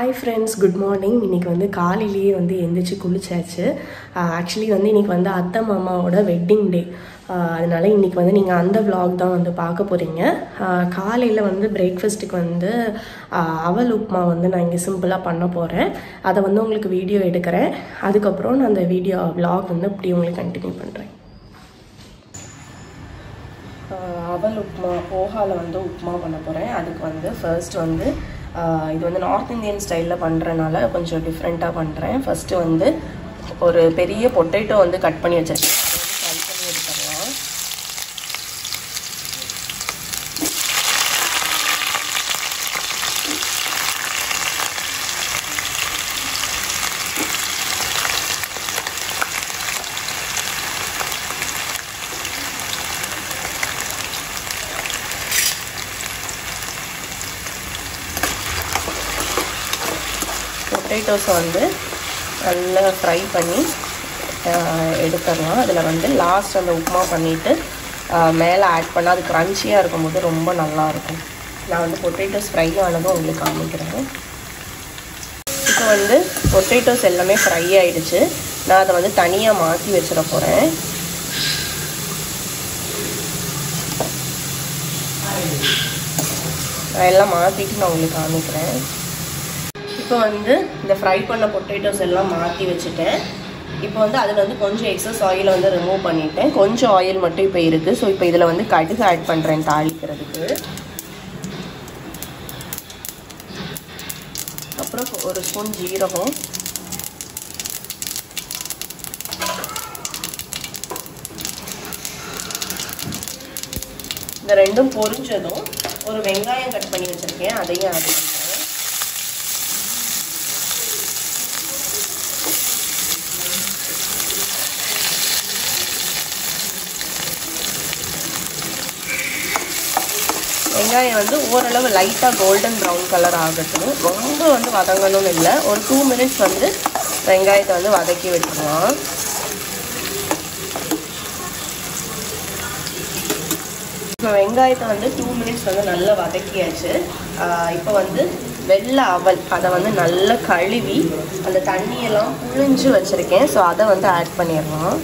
Hi friends good morning இன்றைக்கி வந்து காலையிலேயே வந்து எந்திரிச்சு குளிச்சாச்சு ஆக்சுவலி வந்து இன்றைக்கி வந்து அத்தை மாமாவோட வெட்டிங் டே அதனால இன்றைக்கி வந்து நீங்கள் அந்த vlog தான் வந்து பார்க்க போகிறீங்க காலையில் வந்து பிரேக்ஃபாஸ்ட்டுக்கு வந்து ஆஹ், அவல் உப்புமா வந்து நான் இங்கே சிம்பிளாக பண்ண போகிறேன் அதை வந்து உங்களுக்கு வீடியோ எடுக்கிறேன் அதுக்கப்புறம் நான் அந்த வீடியோ vlog வந்து இப்படி உங்களுக்கு கண்டினியூ பண்ணுறேன் அவல் உப்புமா போகாவில் வந்து உப்புமா பண்ண போகிறேன் அதுக்கு வந்து ஃபர்ஸ்ட் வந்து ஆஹ் இது வந்து நார்த் இந்தியன் ஸ்டைலில் பண்ணுறனால கொஞ்சம் டிஃப்ரெண்ட்டாக பண்ணுறேன் ஃபஸ்ட்டு வந்து ஒரு பெரிய பொட்டேட்டோ வந்து கட் பண்ணி வச்சிருக்கேன் அதை வந்து ஃப்ரை பண்ணி எடுத்துடலாம் பொட்டேட்டோஸை வந்து நல்லா ஃப்ரை பண்ணி ஆஹ், எடுத்துடலாம் அதில் வந்து லாஸ்ட் அந்த உப்புமா பண்ணிவிட்டு மேலே ஆட் பண்ணால் அது க்ரன்ச்சியாக இருக்கும்போது ரொம்ப நல்லாயிருக்கும் நான் வந்து பொட்டேட்டோஸ் ஃப்ரை ஆனதும் உங்களுக்கு காமிக்கிறேன் இப்போ வந்து பொட்டேட்டோஸ் எல்லாமே ஃப்ரை ஆயிடுச்சு நான் அதை வந்து தனியாக மாற்றி வச்சிட போகிறேன் எல்லாம் மாற்றிட்டு நான் உங்களுக்கு காமிக்கிறேன் இப்போ வந்து இந்த ஃப்ரை பண்ண பொட்டேட்டோஸ் எல்லாம் மாற்றி வச்சுட்டேன் இப்போ வந்து அதில் வந்து கொஞ்சம் எக்ஸஸ் ஆயிலை வந்து ரிமூவ் பண்ணிட்டேன் கொஞ்சம் ஆயில் மட்டும் இப்போ இருக்குது ஸோ இப்போ இதில் வந்து கடுகு ஆட் பண்ணுறேன் தாளிக்கிறதுக்கு அப்புறம் ஒரு ஸ்பூன் ஜீரகம் இந்த ரெண்டும் பொரிஞ்சதும் ஒரு வெங்காயம் கட் பண்ணி வச்சுருக்கேன் அதையும் ஆட் பண்ணுறேன் வெங்காயம் வந்து ஓரளவு லைட்டாக கோல்டன் ப்ரௌன் கலர் ஆகட்டும் ரொம்ப வந்து வதங்கணும்னு இல்லை ஒரு டூ மினிட்ஸ் வந்து வெங்காயத்தை வந்து வதக்கி விட்டுருவோம் இப்போ வெங்காயத்தை வந்து டூ மினிட்ஸ் வந்து நல்லா வதக்கியாச்சு ஆஹ் இப்போ வந்து வெள்ளை அவல் அதை வந்து நல்லா கழுவி அந்த தண்ணியெல்லாம் புழிஞ்சு வச்சுருக்கேன் ஸோ அதை வந்து ஆட் பண்ணிடலாம்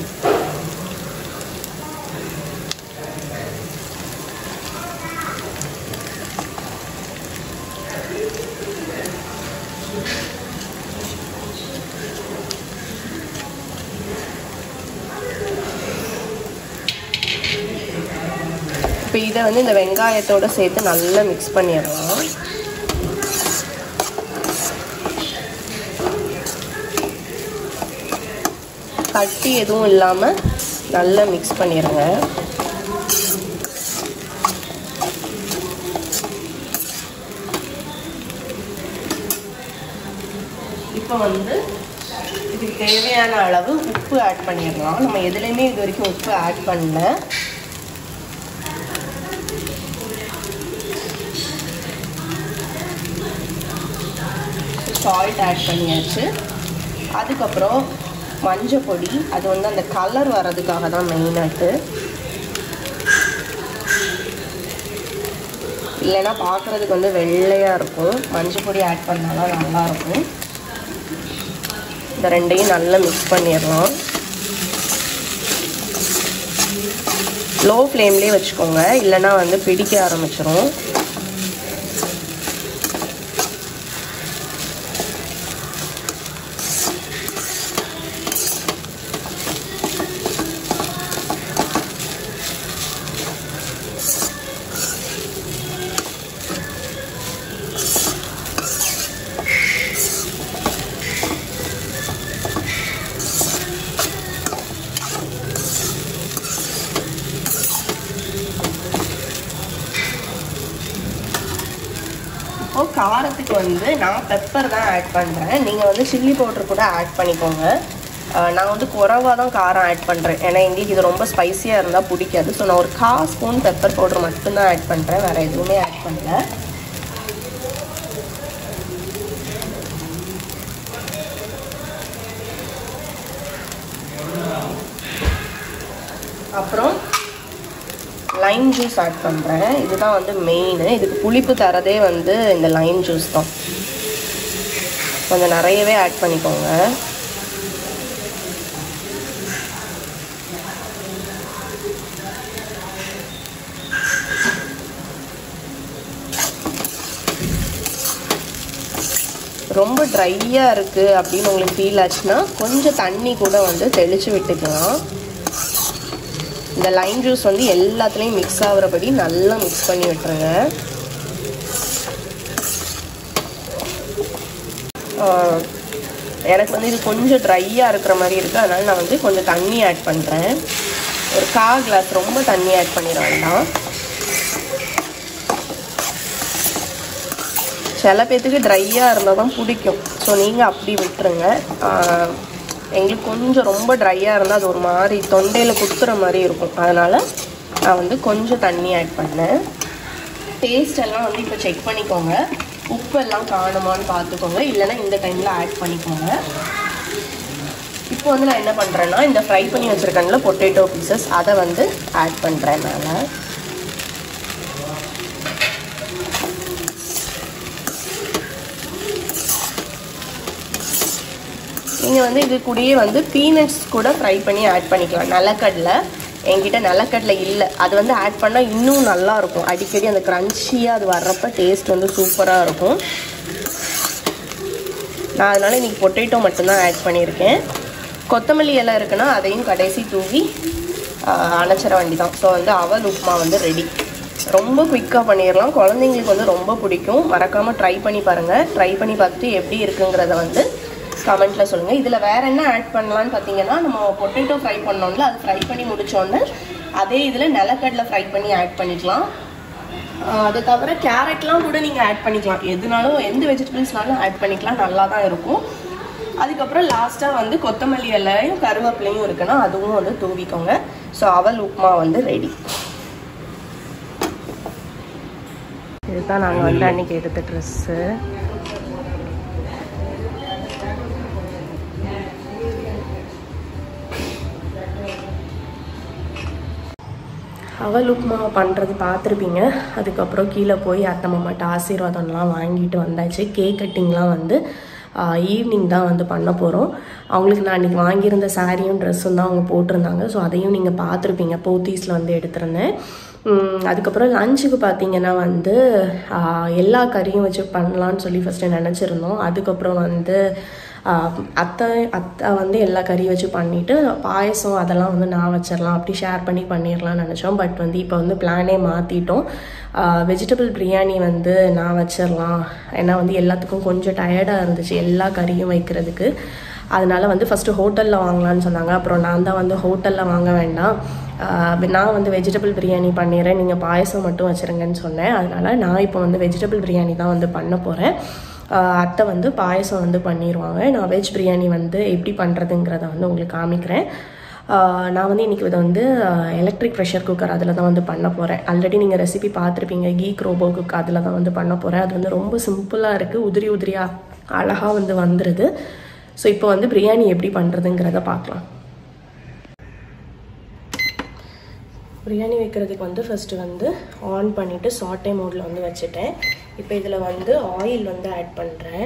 இப்போ இதை வந்து இந்த வெங்காயத்தோட சேர்த்து நல்லா மிக்ஸ் பண்ணிடலாம் கட்டி எதுவும் இல்லாமல் நல்லா மிக்ஸ் பண்ணிடுங்க இப்போ வந்து இதுக்கு தேவையான அளவு உப்பு ஆட் பண்ணிடலாம் நம்ம எதுலேயுமே இது வரைக்கும் உப்பு ஆட் பண்ணல சால்ட் ஆட் பண்ணியாச்சு அதுக்கப்புறம் மஞ்சள் பொடி அது வந்து அந்த கலர் வர்றதுக்காக தான் மெயினாட்டு இல்லைன்னா பார்க்குறதுக்கு வந்து வெள்ளையாக இருக்கும் மஞ்சள் பொடி ஆட் பண்ணாலும் நல்லாயிருக்கும் இந்த ரெண்டையும் நல்லா மிக்ஸ் பண்ணிடலாம் லோ ஃப்ளேம்லேயே வச்சுக்கோங்க இல்லைன்னா வந்து பிடிக்க ஆரம்பிச்சிரும் இப்போ காரத்துக்கு வந்து நான் பெப்பர் தான் ஆட் பண்ணுறேன் நீங்கள் வந்து சில்லி பவுடர் கூட ஆட் பண்ணிக்கோங்க அஹ் நான் வந்து குறவாக தான் காரம் ஆட் பண்ணுறேன் ஏன்னா எங்களுக்கு இது ரொம்ப ஸ்பைஸியாக இருந்தால் பிடிக்காது ஸோ நான் ஒரு கா ஸ்பூன் பெப்பர் பவுடர் மட்டும்தான் ஆட் பண்ணுறேன் வேறு எதுவுமே ஆட் பண்ணல அப்புறம் லைம் ஜூஸ் ஆட் பண்ணுறேன் இதுதான் வந்து மெயின் இதுக்கு புளிப்பு தரதே வந்து இந்த லைம் ஜூஸ் தான் கொஞ்சம் நிறையவே ஆட் பண்ணிக்கோங்க ரொம்ப ட்ரையாக இருக்குது அப்படின்னு உங்களுக்கு ஃபீல் ஆச்சுன்னா கொஞ்சம் தண்ணி கூட வந்து தெளித்து விட்டுக்கலாம் இந்த லைம் ஜூஸ் வந்து எல்லாத்துலேயும் மிக்ஸ் ஆகுறபடி நல்லா மிக்ஸ் பண்ணி விட்டுருங்க எனக்கு வந்து இது கொஞ்சம் ட்ரையாக இருக்கிற மாதிரி இருக்குது அதனால் நான் வந்து கொஞ்சம் தண்ணி ஆட் பண்ணுறேன் ஒரு கா கிளாஸ் ரொம்ப தண்ணி ஆட் பண்ணிட வேண்டாம் சில பேர்த்துக்கு ட்ரையாக இருந்தால் தான் பிடிக்கும் ஸோ நீங்கள் அப்படி விட்டுருங்க எங்களுக்கு கொஞ்சம் ரொம்ப ட்ரையாக இருந்தால் அது ஒரு மாதிரி தொண்டையில் குத்துற மாதிரி இருக்கும் அதனால் நான் வந்து கொஞ்சம் தண்ணி ஆட் பண்ணேன் டேஸ்ட் எல்லாம் வந்து இப்போ செக் பண்ணிக்கோங்க உப்பு எல்லாம் காணுமான்னு பார்த்துக்கோங்க இல்லைன்னா இந்த டைமில் ஆட் பண்ணிக்கோங்க இப்போ வந்து நான் என்ன பண்ணுறேன்னா இந்த ஃப்ரை பண்ணி வச்சுருக்கேன்ல பொட்டேட்டோ பீசஸ் அதை வந்து ஆட் பண்ணுறேன் நான் நீங்கள் வந்து இது கூடயே வந்து பீனட்ஸ் கூட ஃப்ரை பண்ணி ஆட் பண்ணிக்கலாம் நிலக்கடலை என்கிட்ட நிலக்கடலை இல்லை அது வந்து ஆட் பண்ணால் இன்னும் நல்லா இருக்கும் அடிக்கடி அந்த க்ரன்ச்சியாக அது வர்றப்ப டேஸ்ட் வந்து சூப்பராக இருக்கும் நான் அதனால் இன்றைக்கி பொட்டேட்டோ மட்டும்தான் ஆட் பண்ணியிருக்கேன் கொத்தமல்லி இலை இருக்குன்னா அதையும் கடைசி தூவி அணைச்சிட வேண்டி தான் ஸோ வந்து அவல் உப்புமா வந்து ரெடி ரொம்ப குயிக்காக பண்ணிடலாம் குழந்தைங்களுக்கு வந்து ரொம்ப பிடிக்கும் மறக்காமல் ட்ரை பண்ணி பாருங்கள் ட்ரை பண்ணி பார்த்துட்டு எப்படி இருக்குங்கிறத வந்து கமெண்ட்டில் சொல்லுங்கள் இதில் வேறு என்ன ஆட் பண்ணலான்னு பார்த்தீங்கன்னா நம்ம பொட்டேட்டோ ஃப்ரை பண்ணோம்ல அது ஃப்ரை பண்ணி முடித்தோன்னே அதே இதில் நிலக்கடலை ஃப்ரை பண்ணி ஆட் பண்ணிக்கலாம் அது தவிர கேரட்லாம் கூட நீங்கள் ஆட் பண்ணிக்கலாம் எதுனாலும் எந்த வெஜிடபிள்ஸ்னாலும் ஆட் பண்ணிக்கலாம் நல்லா தான் இருக்கும் அதுக்கப்புறம் லாஸ்ட்டாக வந்து கொத்தமல்லி இலையும் கருவேப்பிலையும் இருக்குன்னா அதுவும் வந்து தூவிக்கோங்க ஸோ அவல் உப்புமா வந்து ரெடி இதுதான் நாங்கள் வந்து அன்றைக்கி எடுத்த ட்ரெஸ்ஸு அவல் உப்புமா பண்ணுறது பார்த்துருப்பீங்க அதுக்கப்புறம் கீழே போய் அத்தை மாமாட்ட ஆசீர்வாதம்லாம் வாங்கிட்டு வந்தாச்சு கேக் கட்டிங்லாம் வந்து ஈவினிங் தான் வந்து பண்ண போகிறோம் அவங்களுக்கு நான் அன்றைக்கி வாங்கியிருந்த சாரியும் ட்ரெஸ்ஸும் தான் அவங்க போட்டிருந்தாங்க ஸோ அதையும் நீங்கள் பார்த்துருப்பீங்க போத்தீஸில் வந்து எடுத்திருந்தேன் அதுக்கப்புறம் லஞ்சுக்கு பார்த்தீங்கன்னா வந்து எல்லா கறியும் வச்சு பண்ணலான்னு சொல்லி ஃபஸ்ட்டு நினச்சிருந்தோம் அதுக்கப்புறம் வந்து அத்தை அத்தை வந்து எல்லா கறி வச்சு பண்ணிவிட்டு பாயசம் அதெல்லாம் வந்து நான் வச்சிடலாம் அப்படி ஷேர் பண்ணி பண்ணிடலாம்னு நினச்சோம் பட் வந்து இப்போ வந்து பிளானே மாற்றிட்டோம் வெஜிடபிள் பிரியாணி வந்து நான் வச்சிடலாம் ஏன்னா வந்து எல்லாத்துக்கும் கொஞ்சம் டயர்டாக இருந்துச்சு எல்லா கறியும் வைக்கிறதுக்கு அதனால வந்து ஃபஸ்ட்டு ஹோட்டலில் வாங்கலான்னு சொன்னாங்க அப்புறம் நான் தான் வந்து ஹோட்டலில் வாங்க வேண்டாம் நான் வந்து வெஜிடபிள் பிரியாணி பண்ணிடுறேன் நீங்கள் பாயசம் மட்டும் வச்சுருங்கன்னு சொன்னேன் அதனால் நான் இப்போ வந்து வெஜிடபிள் பிரியாணி தான் வந்து பண்ண போகிறேன் அத்தை வந்து பாயசம் வந்து பண்ணிடுவாங்க நான் வெஜ் பிரியாணி வந்து எப்படி பண்ணுறதுங்கிறத வந்து உங்களுக்கு காமிக்கிறேன் நான் வந்து இன்றைக்கி இதை வந்து எலக்ட்ரிக் ப்ரெஷர் குக்கர் அதில் தான் வந்து பண்ண போகிறேன் ஆல்ரெடி நீங்கள் ரெசிபி பார்த்துருப்பீங்க கீக் ரோபோ குக் அதில் தான் வந்து பண்ண போகிறேன் அது வந்து ரொம்ப சிம்பிளாக இருக்குது உதிரி உதிரியாக அழகாக வந்து வந்துடுது ஸோ இப்போ வந்து பிரியாணி எப்படி பண்ணுறதுங்கிறத பார்க்கலாம் பிரியாணி வைக்கிறதுக்கு வந்து ஃபஸ்ட்டு வந்து ஆன் பண்ணிவிட்டு சாட்டே மோடில் வந்து வச்சுட்டேன் இப்போ இதில் வந்து ஆயில் வந்து ஆட் பண்ணுறேன்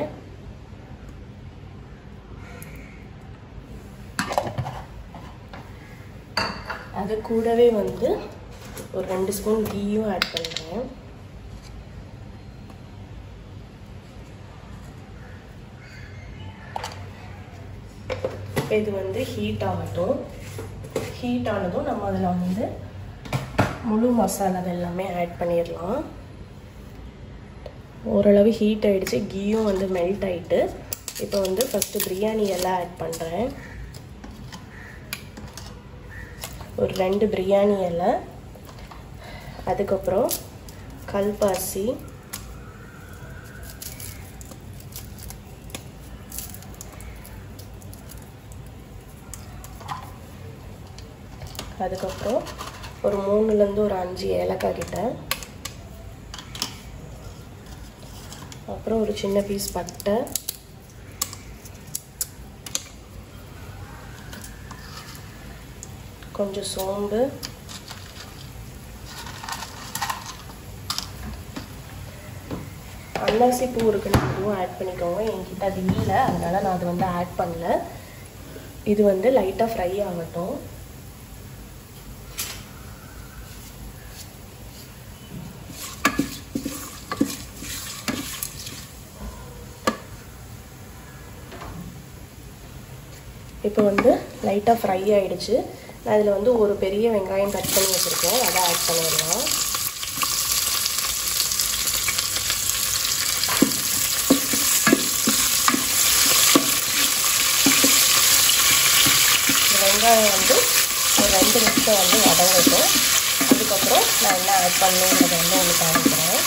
அது கூடவே வந்து ஒரு ரெண்டு ஸ்பூன் கீயும் ஆட் பண்ணுறேன் இது வந்து ஹீட் ஆகட்டும் ஹீட் ஆனதும் நம்ம அதில் வந்து முழு மசாலா எல்லாமே ஆட் பண்ணிடலாம் ஓரளவு ஹீட் ஆகிடுச்சு கீயும் வந்து மெல்ட் ஆகிட்டு இப்போ வந்து ஃபஸ்ட்டு பிரியாணி எல்லாம் ஆட் பண்ணுறேன் ஒரு ரெண்டு பிரியாணி இலை அதுக்கப்புறம் கல்பாசி அதுக்கப்புறம் ஒரு மூணுலேருந்து ஒரு அஞ்சு ஏலக்காய் கிட்ட அப்புறம் ஒரு சின்ன பீஸ் பட்டை கொஞ்சம் சோம்பு அன்னாசி பூ இருக்குன்னு அதுவும் ஆட் பண்ணிக்கோங்க என்கிட்ட அது இல்லை அதனால நான் அது வந்து ஆட் பண்ணல இது வந்து லைட்டாக ஃப்ரை ஆகட்டும் இப்போ வந்து லைட்டாக ஃப்ரை ஆயிடுச்சு நான் இதில் வந்து ஒரு பெரிய வெங்காயம் கட் பண்ணி வச்சுருக்கேன் அதை ஆட் பண்ணிடலாம் இந்த வெங்காயம் வந்து ஒரு ரெண்டு நிமிஷம் வந்து வதங்கட்டும் அதுக்கப்புறம் நான் என்ன ஆட் பண்ணுங்கிறத வந்து உங்களுக்கு காமிக்கிறேன்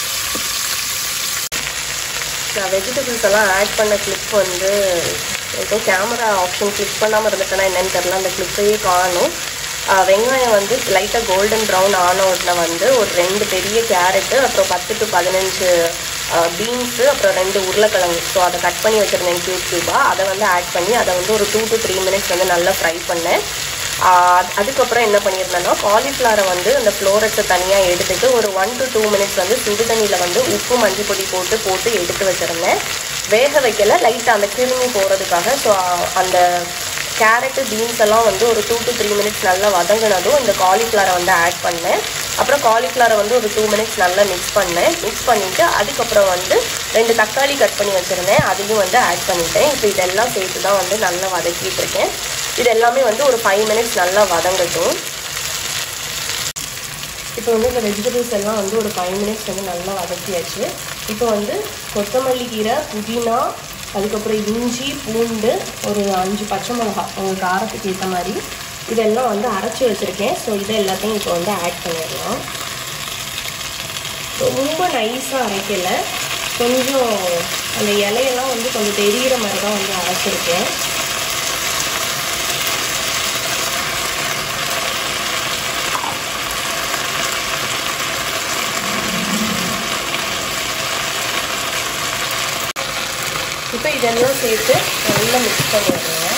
நான் வெஜிடபிள்ஸ் எல்லாம் ஆட் பண்ண கிளிப் வந்து ஏதோ கேமரா ஆப்ஷன் கிளிக் பண்ணாமல் இருந்துட்டேன்னா என்னன்னு தெரில அந்த கிளிப்பையே காணும் வெங்காயம் வந்து லைட்டாக கோல்டன் ப்ரௌன் ஆன உடனே வந்து ஒரு ரெண்டு பெரிய கேரட்டு அப்புறம் பத்து டு பதினஞ்சு பீன்ஸு அப்புறம் ரெண்டு உருளைக்கிழங்கு ஸோ அதை கட் பண்ணி வச்சுருந்தேன் க்யூப் க்யூபாக அதை வந்து ஆட் பண்ணி அதை வந்து ஒரு டூ டு த்ரீ மினிட்ஸ் வந்து நல்லா ஃப்ரை பண்ணேன் அதுக்கப்புறம் என்ன பண்ணியிருந்தேன்னா காலிஃப்ளவரை வந்து அந்த ஃப்ளோரட்ஸை தனியாக எடுத்துட்டு ஒரு ஒன் டு டூ மினிட்ஸ் வந்து சுடு தண்ணியில் வந்து உப்பு மஞ்சள் பொடி போட்டு போட்டு எடுத்து வச்சுருந்தேன் வேக வைக்கல லைட்டாக அந்த கிருமி போகிறதுக்காக ஸோ அந்த கேரட்டு பீன்ஸ் எல்லாம் வந்து ஒரு டூ டு த்ரீ மினிட்ஸ் நல்லா வதங்கினதும் இந்த காலிஃப்ளவரை வந்து ஆட் பண்ணேன் அப்புறம் காலிஃப்ளவரை வந்து ஒரு டூ மினிட்ஸ் நல்லா மிக்ஸ் பண்ணேன் மிக்ஸ் பண்ணிவிட்டு அதுக்கப்புறம் வந்து ரெண்டு தக்காளி கட் பண்ணி வச்சுருந்தேன் அதையும் வந்து ஆட் பண்ணிட்டேன் இப்போ இதெல்லாம் சேர்த்து தான் வந்து நல்லா வதக்கிட்டு இருக்கேன் இது எல்லாமே வந்து ஒரு ஃபைவ் மினிட்ஸ் நல்லா வதங்கட்டும் இப்போ வந்து இந்த வெஜிடபிள்ஸ் எல்லாம் வந்து ஒரு ஃபைவ் மினிட்ஸ் வந்து நல்லா வதக்கியாச்சு இப்போ வந்து கொத்தமல்லி கீரை புதினா அதுக்கப்புறம் இஞ்சி பூண்டு ஒரு அஞ்சு பச்சை மிளகா உங்கள் காரத்துக்கு ஏற்ற மாதிரி இதெல்லாம் வந்து அரைச்சி வச்சுருக்கேன் ஸோ இதை எல்லாத்தையும் இப்போ வந்து ஆட் பண்ணிடலாம் ரொம்ப நைஸாக அரைக்கல கொஞ்சம் அந்த இலையெல்லாம் வந்து கொஞ்சம் தெரிகிற மாதிரி தான் வந்து அரைச்சிருக்கேன் இப்போ இதெல்லாம் சேர்த்து நல்லா மிக்ஸ் பண்ணிடுறேன்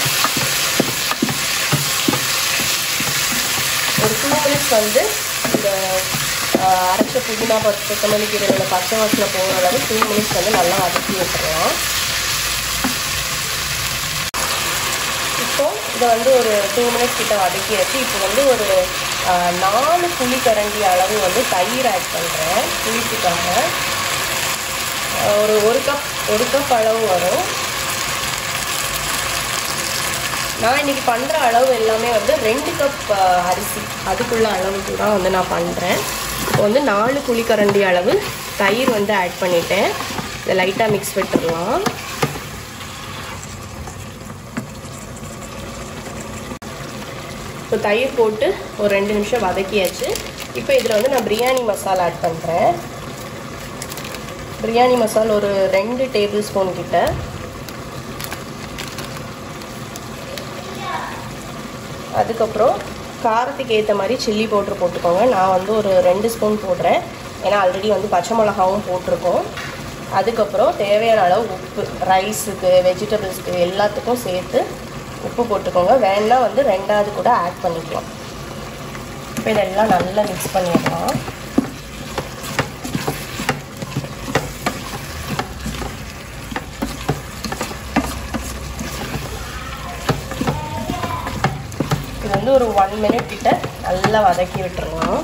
ஒரு டூ மினிட்ஸ் வந்து இந்த அரைச்ச புதினா பத்து கொத்தமல்லி கீரையில் பச்சை வாசனை போகிற அளவு டூ மினிட்ஸ் வந்து நல்லா வதக்கி விட்டுறலாம் இப்போ இதை வந்து ஒரு டூ மினிட்ஸ் கிட்ட வதக்கி வச்சு இப்போ வந்து ஒரு நாலு புளி கரண்டி அளவு வந்து தயிர் ஆட் பண்ணுறேன் புளிப்புக்காக ஒரு ஒரு கப் ஒரு கப் அளவு வரும் நான் இன்னைக்கு பண்ணுற அளவு எல்லாமே வந்து ரெண்டு கப் அரிசி அதுக்குள்ள அளவுக்கு தான் வந்து நான் பண்ணுறேன் இப்போ வந்து நாலு குழிக்கரண்டி அளவு தயிர் வந்து ஆட் பண்ணிட்டேன் இதை லைட்டாக மிக்ஸ் விட்டுடலாம் இப்போ தயிர் போட்டு ஒரு ரெண்டு நிமிஷம் வதக்கியாச்சு இப்போ இதில் வந்து நான் பிரியாணி மசாலா ஆட் பண்ணுறேன் பிரியாணி மசாலா ஒரு ரெண்டு டேபிள் ஸ்பூன் கிட்ட அதுக்கப்புறம் காரத்துக்கு ஏற்ற மாதிரி சில்லி பவுட்ரு போட்டுக்கோங்க நான் வந்து ஒரு ரெண்டு ஸ்பூன் போடுறேன் ஏன்னா ஆல்ரெடி வந்து பச்சை மிளகாவும் போட்டிருக்கோம் அதுக்கப்புறம் தேவையான அளவு உப்பு ரைஸுக்கு வெஜிடபிள்ஸ்க்கு எல்லாத்துக்கும் சேர்த்து உப்பு போட்டுக்கோங்க வேணா வந்து ரெண்டாவது கூட ஆட் பண்ணிக்கலாம் இப்போ இதெல்லாம் நல்லா மிக்ஸ் பண்ணிடலாம் இது வந்து ஒரு ஒன் மினிட் கிட்ட நல்லா வதக்கி விட்டுருலாம்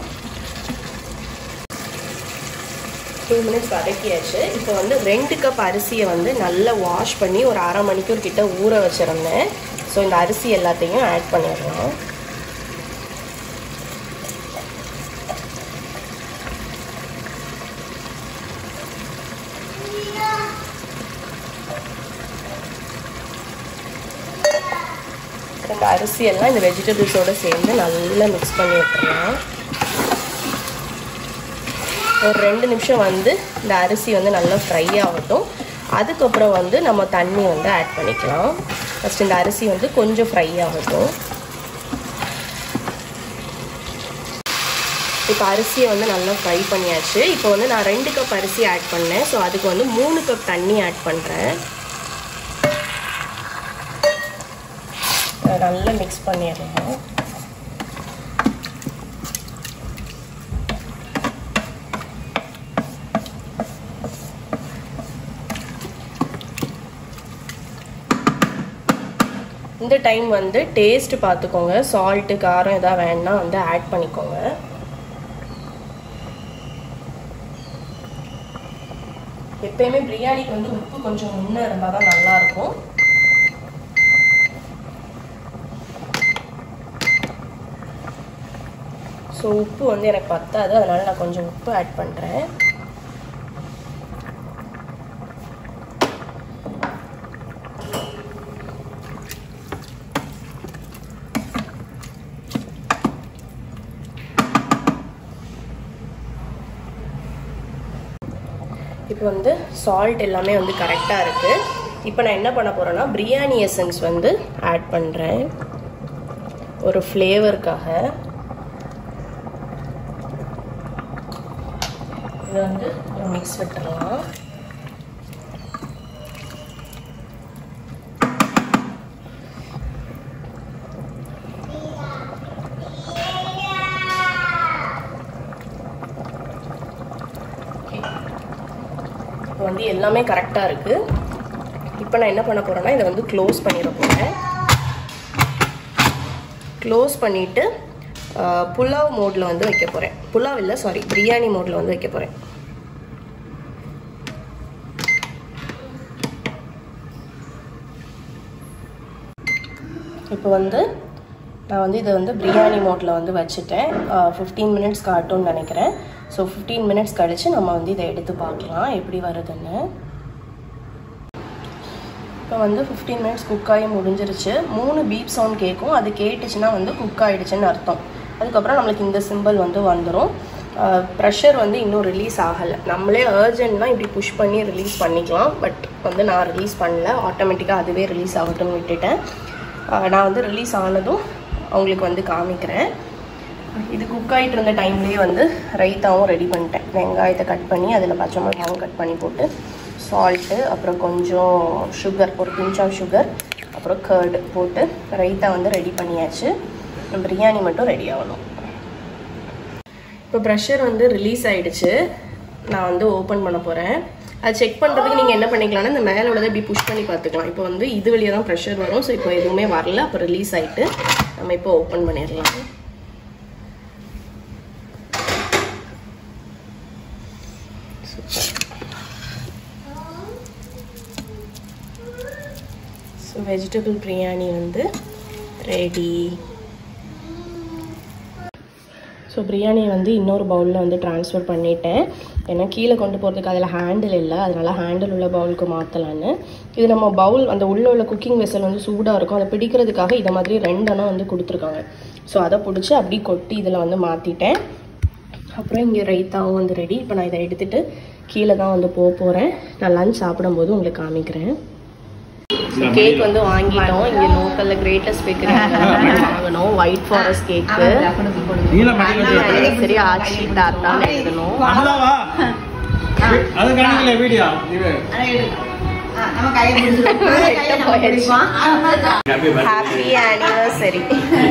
டூ மினிட்ஸ் வதக்கியாச்சு இப்போ வந்து ரெண்டு கப் அரிசியை வந்து நல்லா வாஷ் பண்ணி ஒரு அரை மணிக்கூர் கிட்ட ஊற வச்சுருந்தேன் ஸோ இந்த அரிசி எல்லாத்தையும் ஆட் பண்ணிடலாம் இந்த அரிசி எல்லாம் இந்த வெஜிடபிள்ஸோடு சேர்ந்து நல்லா மிக்ஸ் பண்ணி விட்டுறலாம் ஒரு ரெண்டு நிமிஷம் வந்து இந்த அரிசி வந்து நல்லா ஃப்ரை ஆகட்டும் அதுக்கப்புறம் வந்து நம்ம தண்ணி வந்து ஆட் பண்ணிக்கலாம் ஃபஸ்ட் இந்த அரிசி வந்து கொஞ்சம் ஃப்ரை ஆகட்டும் இப்போ அரிசியை வந்து நல்லா ஃப்ரை பண்ணியாச்சு இப்போ வந்து நான் ரெண்டு கப் அரிசி ஆட் பண்ணேன் ஸோ அதுக்கு வந்து மூணு கப் தண்ணி ஆட் பண்ணுறேன் நல்லா மிக்ஸ் பண்ணிடலாம் இந்த டைம் வந்து டேஸ்ட் பார்த்துக்கோங்க சால்ட்டு காரம் எதாவது வேணா வந்து ஆட் பண்ணிக்கோங்க எப்பயுமே பிரியாணிக்கு வந்து உப்பு கொஞ்சம் முன்னே இருந்தால் தான் நல்லாயிருக்கும் ஸோ உப்பு வந்து எனக்கு பத்தாது அதனால நான் கொஞ்சம் உப்பு ஆட் பண்ணுறேன் இப்போ வந்து சால்ட் எல்லாமே வந்து கரெக்டாக இருக்குது இப்போ நான் என்ன பண்ண போகிறேன்னா பிரியாணி எசன்ஸ் வந்து ஆட் பண்ணுறேன் ஒரு ஃப்ளேவருக்காக இதை வந்து ஒரு மிக்ஸ் விட்டுறலாம் இப்போ வந்து எல்லாமே கரெக்டாக இருக்குது இப்போ நான் என்ன பண்ண போகிறேன்னா இதை வந்து க்ளோஸ் பண்ணிட போகிறேன் க்ளோஸ் பண்ணிவிட்டு புலாவ் மோடில் வந்து வைக்க போகிறேன் புலாவ் இல்லை சாரி பிரியாணி மோடில் வந்து வைக்க போகிறேன் இப்போ வந்து நான் வந்து இதை வந்து பிரியாணி மோட்டில் வந்து வச்சுட்டேன் ஃபிஃப்டீன் மினிட்ஸ் காட்டும்னு நினைக்கிறேன் ஸோ ஃபிஃப்டீன் மினிட்ஸ் கழித்து நம்ம வந்து இதை எடுத்து பார்க்கலாம் எப்படி வருதுன்னு இப்போ வந்து ஃபிஃப்டீன் மினிட்ஸ் குக் ஆகி முடிஞ்சிருச்சு மூணு பீப் சவுண்ட் கேட்கும் அது கேட்டுச்சுன்னா வந்து குக் ஆகிடுச்சுன்னு அர்த்தம் அதுக்கப்புறம் நம்மளுக்கு இந்த சிம்பிள் வந்து வந்துடும் ப்ரெஷர் வந்து இன்னும் ரிலீஸ் ஆகலை நம்மளே அர்ஜென்ட்னா இப்படி புஷ் பண்ணி ரிலீஸ் பண்ணிக்கலாம் பட் வந்து நான் ரிலீஸ் பண்ணல ஆட்டோமேட்டிக்காக அதுவே ரிலீஸ் ஆகட்டும்னு விட்டுட்டேன் நான் வந்து ரிலீஸ் ஆனதும் அவங்களுக்கு வந்து காமிக்கிறேன் இது குக் ஆகிட்டு இருந்த டைம்லேயே வந்து ரைத்தாவும் ரெடி பண்ணிட்டேன் வெங்காயத்தை கட் பண்ணி அதில் பச்சை மிளகாவும் கட் பண்ணி போட்டு சால்ட்டு அப்புறம் கொஞ்சம் சுகர் ஒரு பிஞ்ச் ஆஃப் சுகர் அப்புறம் கர்டு போட்டு ரைத்தா வந்து ரெடி பண்ணியாச்சு பிரியாணி மட்டும் ரெடி ஆகணும் இப்போ ப்ரெஷர் வந்து ரிலீஸ் ஆகிடுச்சு நான் வந்து ஓப்பன் பண்ண போகிறேன் அது செக் பண்ணுறதுக்கு நீங்கள் என்ன பண்ணிக்கலாம்னா இந்த மேலே உள்ளதை இப்படி புஷ் பண்ணி பார்த்துக்கலாம் இப்போ வந்து இது வழியாக தான் ப்ரெஷர் வரும் ஸோ இப்போ எதுவுமே வரல அப்போ ரிலீஸ் ஆகிட்டு நம்ம இப்போ ஓப்பன் பண்ணிடலாம் ஸோ வெஜிடபிள் பிரியாணி வந்து ரெடி ஸோ பிரியாணியை வந்து இன்னொரு பவுலில் வந்து ட்ரான்ஸ்ஃபர் பண்ணிட்டேன் ஏன்னா கீழே கொண்டு போகிறதுக்கு அதில் ஹேண்டில் இல்லை அதனால் ஹேண்டில் உள்ள பவுலுக்கு மாற்றலான்னு இது நம்ம பவுல் அந்த உள்ளே உள்ள குக்கிங் வெசல் வந்து சூடாக இருக்கும் அதை பிடிக்கிறதுக்காக இதை மாதிரி ரெண்டெண்ணம் வந்து கொடுத்துருக்காங்க ஸோ அதை பிடிச்சி அப்படி கொட்டி இதில் வந்து மாற்றிட்டேன் அப்புறம் இங்கே ரைத்தாவும் வந்து ரெடி இப்போ நான் இதை எடுத்துகிட்டு கீழே தான் வந்து போக போகிறேன் நான் லஞ்ச் சாப்பிடும்போது உங்களுக்கு காமிக்கிறேன் கேக் வந்து வாங்கிட்டோம் இங்கே லோக்கலில் கிரேட்டஸ்ட் பேக்கரி வாங்கணும் ஒயிட் ஃபாரஸ்ட் கேக்கு சரி ஆச்சி தாத்தான்னு எழுதணும் அமலாவா அது காணிக்கல வீடியோ இது ஹாப்பி ஆனிவர்சரி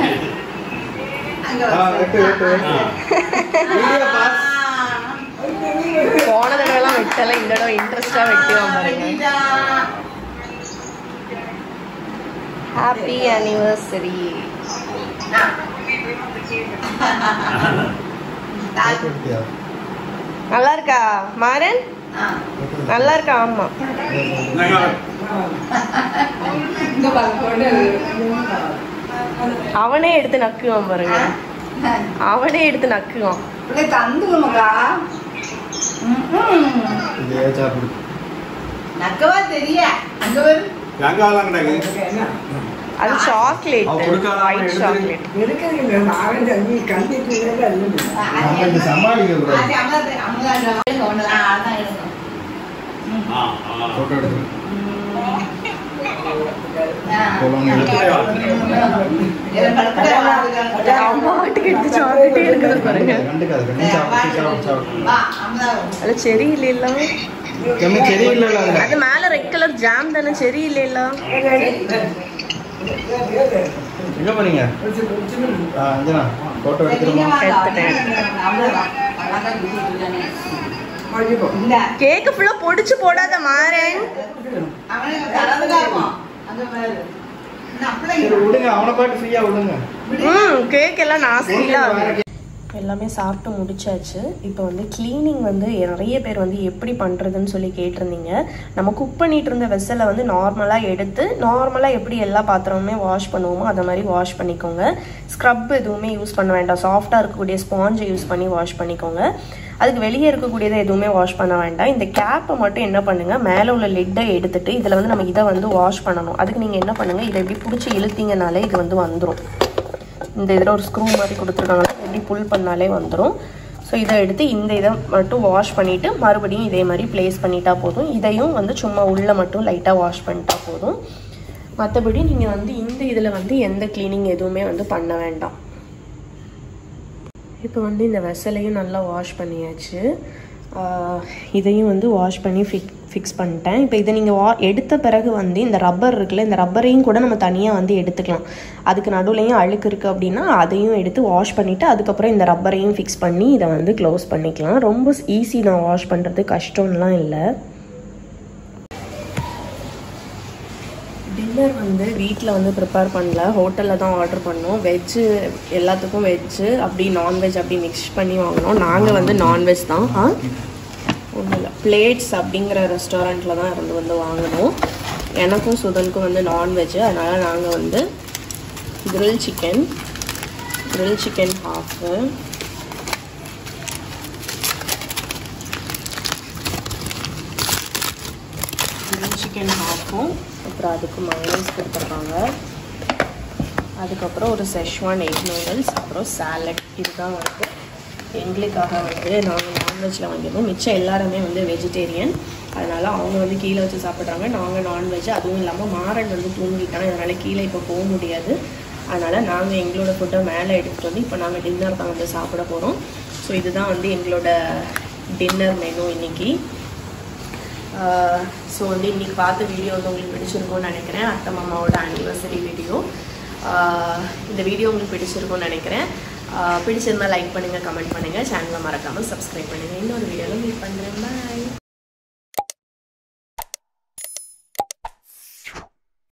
போன தடவைலாம் வெட்டல இந்த தடவை இன்ட்ரெஸ்டா வெட்டி பாருங்க ஹாப்பி ஆனிவர்சரி நல்லா இருக்கா மாறன் நல்லா இருக்கா ஆமா அவனே எடுத்து நக்குவான் பாருங்க அவனே எடுத்து நக்குவான் நக்கவா தெரிய அங்க வரு எங்கெல்லாம் கிடக்கு அது சாக்லேட் அவ கொடுக்காத ஒயிட் சாக்லேட் சமாளிக்க கூடாது அது அமலா அமலா ஒண்ணுதான் அதான் எடுக்கணும் ஆ, ஆ. போட்டோ எடுத்து ஆ. போலாம்னு எடுத்து இதை படுத்துட்டு வாங்க. அம்மா வாட்டுக்கு எடுத்து சாப்பிட்டுட்டே இருக்குது பாருங்க கண்டுக்காது கண்ணு சாப்பிட்டு சாப்பிட்டு சாப்பிட்டு வா, அமலா வா. அது செரி இல்லைல்ல கம்மி தெரியல அதுல அது மேல ரெட் கலர் ஜாம் தானே செரி இல்லைல்ல எங்க போறீங்க ஆ அஞ்சனா போட்டோ நீங்க எடுத்துருமா வாங்க. எடுத்துட்டேன். அமலா வா. அழகா குடிச்சிட்டு இருக்கானே. இந்த கேக்கு ஃபுல்லா பொடிச்சு போடாத மாறேன் அவனுக்கு கலந்துதான் இருக்கும். அங்க பாரு. சரி விடுங்க அவனை பாட்டு ஃப்ரீயா விடுங்க ம் கேக் எல்லாம் நாஸ்திலாம் வேற எல்லாமே சாப்பிட்டு முடிச்சாச்சு இப்போ வந்து க்ளீனிங் வந்து நிறைய பேர் வந்து எப்படி பண்ணுறதுன்னு சொல்லி கேட்டிருந்தீங்க நம்ம குக் பண்ணிட்டு இருந்த வெசலை வந்து நார்மலாக எடுத்து நார்மலாக எப்படி எல்லா பாத்திரமுமே வாஷ் பண்ணுவோமோ அதை மாதிரி வாஷ் பண்ணிக்கோங்க ஸ்க்ரப் எதுவுமே யூஸ் பண்ண வேண்டாம் சாஃப்டாக இருக்கக்கூடிய ஸ்பாஞ்சை யூஸ் பண்ணி வாஷ் பண்ணிக்கோங்க அதுக்கு வெளியே இருக்கக்கூடியதை எதுவுமே வாஷ் பண்ண வேண்டாம் இந்த கேப்பை மட்டும் என்ன பண்ணுங்கள் மேலே உள்ள லிட்டை எடுத்துட்டு இதில் வந்து நம்ம இதை வந்து வாஷ் பண்ணணும் அதுக்கு நீங்கள் என்ன பண்ணுங்கள் இதை இப்படி பிடிச்சி இழுத்தீங்கனாலே இது வந்து வந்துடும் இந்த இதில் ஒரு ஸ்க்ரூ மாதிரி கொடுத்துருக்காங்க எப்படி புல் பண்ணாலே வந்துடும் ஸோ இதை எடுத்து இந்த இதை மட்டும் வாஷ் பண்ணிவிட்டு மறுபடியும் இதே மாதிரி ப்ளேஸ் பண்ணிட்டா போதும் இதையும் வந்து சும்மா உள்ளே மட்டும் லைட்டாக வாஷ் பண்ணிட்டா போதும் மற்றபடி நீங்கள் வந்து இந்த இதில் வந்து எந்த க்ளீனிங் எதுவுமே வந்து பண்ண வேண்டாம் இப்போ வந்து இந்த வெசலையும் நல்லா வாஷ் பண்ணியாச்சு ஆஹ் இதையும் வந்து வாஷ் பண்ணி ஃபிக் ஃபிக்ஸ் பண்ணிட்டேன் இப்போ இதை நீங்கள் வா எடுத்த பிறகு வந்து இந்த ரப்பர் இருக்குல்ல இந்த ரப்பரையும் கூட நம்ம தனியாக வந்து எடுத்துக்கலாம் அதுக்கு நடுவுலையும் அழுக்கு இருக்குது அப்படின்னா அதையும் எடுத்து வாஷ் பண்ணிவிட்டு அதுக்கப்புறம் இந்த ரப்பரையும் ஃபிக்ஸ் பண்ணி இதை வந்து க்ளோஸ் பண்ணிக்கலாம் ரொம்ப ஈஸி தான் வாஷ் பண்ணுறது கஷ்டம்லாம் இல்லை டின்னர் வந்து வீட்டில் வந்து ப்ரிப்பேர் பண்ணல ஹோட்டலில் தான் ஆர்டர் பண்ணோம் வெஜ்ஜு எல்லாத்துக்கும் வெஜ்ஜு அப்படி நான்வெஜ் அப்படி மிக்ஸ் பண்ணி வாங்கினோம் நாங்கள் வந்து நான்வெஜ் தான் ஆ ஒன்றும் இல்லை பிளேட்ஸ் அப்படிங்கிற ரெஸ்டாரண்ட்டில் தான் இருந்து வந்து வாங்கினோம் எனக்கும் சுதனுக்கும் வந்து நான்வெஜ்ஜு அதனால் நாங்கள் வந்து grill chicken grill chicken half grill chicken ஹாஃபும் அப்புறம் அதுக்கு மைனஸ் கொடுத்துருக்காங்க அதுக்கப்புறம் ஒரு செஷ்வான் எக் நூடுல்ஸ் அப்புறம் சாலட் இதுதான் வந்து எங்களுக்காக வந்து நாங்கள் நான்வெஜ்ஜில் வாங்கியிருந்தோம் மிச்சம் எல்லாருமே வந்து வெஜிடேரியன் அதனால் அவங்க வந்து கீழே வச்சு சாப்பிட்றாங்க நாங்கள் நான்வெஜ் அதுவும் இல்லாமல் மாறன் வந்து தூங்கிட்டான் அதனால் கீழே இப்போ போக முடியாது அதனால் நாங்கள் எங்களோட ஃபுட்டை மேலே எடுத்துகிட்டு வந்து இப்போ நாங்கள் டின்னர் தான் வந்து சாப்பிட போகிறோம் ஸோ இதுதான் வந்து எங்களோட டின்னர் மெனு இன்னைக்கு ஸோ வந்து இன்னைக்கு பார்த்த வீடியோ வந்து உங்களுக்கு பிடிச்சிருக்கும்னு நினைக்கிறேன் அத்தை மாமாவோட ஆனிவர்சரி வீடியோ இந்த வீடியோ உங்களுக்கு பிடிச்சிருக்கும்னு நினைக்கிறேன் ஆஹ் பிடிச்சிருந்தா லைக் பண்ணுங்கள் கமெண்ட் பண்ணுங்கள் சேனலை மறக்காமல் சப்ஸ்கிரைப் பண்ணுங்கள் இன்னொரு வீடியோவில் மீட் பண்ணுறேன் பாய்